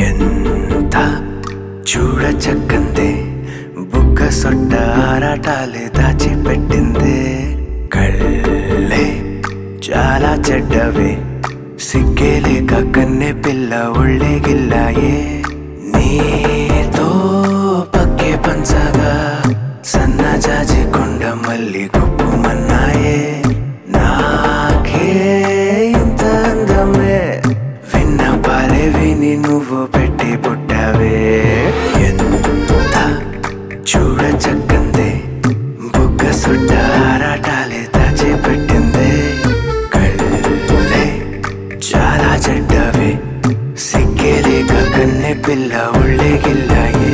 ఎంత చూడ చక్కందే బుగ్గ సొట్ట ఆరాటాలే దాచిపెట్టిందే కళ్ళే చాలా చెడ్డవే సిగ్గేలేక కన్నె పిల్ల ఒళ్ళే గిల్లాయే నీతో పక్కే పంచగా సన్న జాజి కొండ మల్లి గుప్పుమన్నాయే నాకే ఇంత అందమే విన్న పాలే విని నువ్వు పెట్టి పుట్టావే ఎంత చూడ చక్కందే బుగ్గ సుడ్డ ఆరాటాలే దాచిపెట్టిందే కళ్ళే చాలా చెడ్డవే సిగ్గేలేక కన్నె పిల్ల ఒళ్ళే గిల్లాయే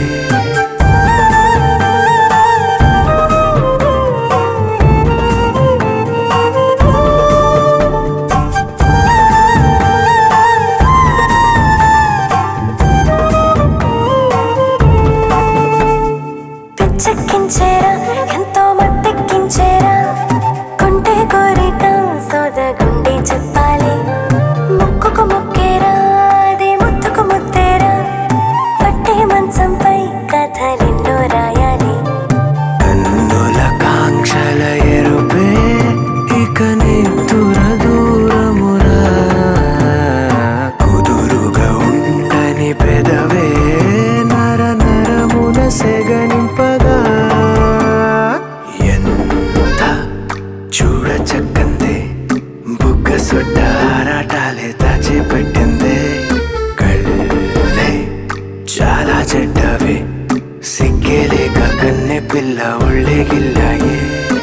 పిచ్చెక్కించేరా ఎంతో మత్తెక్కించేరా కొంటే కోరిక సోదగుండి చెప్పాలి ముక్కుకు ముక్కేరా అది ముత్తుకు ముత్తేరా పట్టే మంచంపై కథలెన్నో రాయాలి కన్నుల కాంక్షల ఎరుపే ఇక నిద్దుర దూరమురా కుదురుగా ఉండని పెదవే నర నరమున సెగనింపగా ఎంత చూడ చక్కందే బుగ్గ సొట్ట ఆరాటాలే దాచిపెట్టిందే కళ్ళే చాలా చెడ్డవే సిగ్గేలేక కన్నె పిల్ల ఒళ్ళే గిల్లాయే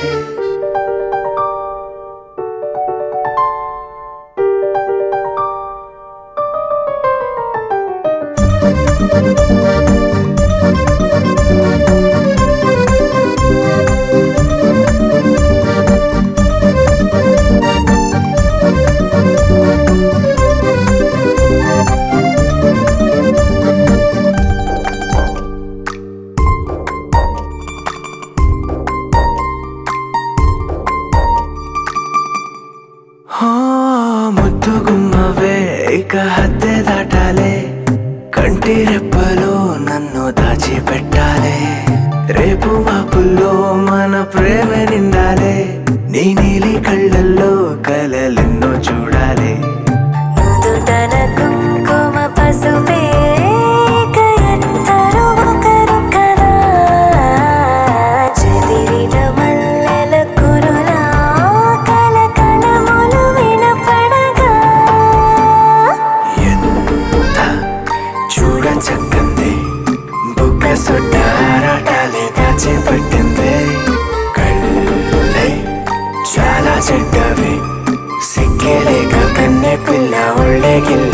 హో ముద్దు గుమ్మవే ఇక హద్దే దాటాలే కంటి రెప్పలో నన్ను దాచిపెట్టాలే రేపు మాపుల్లో మన ప్రేమ నిండాలే నీ నీలి కళ్ళల్లో కలలెన్నో చూడాలి నుదుటన కుంకుమ పసుపే కయత్తరు ఒకరు కదా చెదిరిన మల్లెల కురులా కలకలములు వినపడగా ఎంత చూడ చక్కంది బుగ్గ సొట్ట ఆరాటాలే దాచిపెట్టిందే కళ్ళే చాలా చెడ్డవి సిగ్గేలేక కన్నె పిల్ల ఒళ్ళే గిల్ల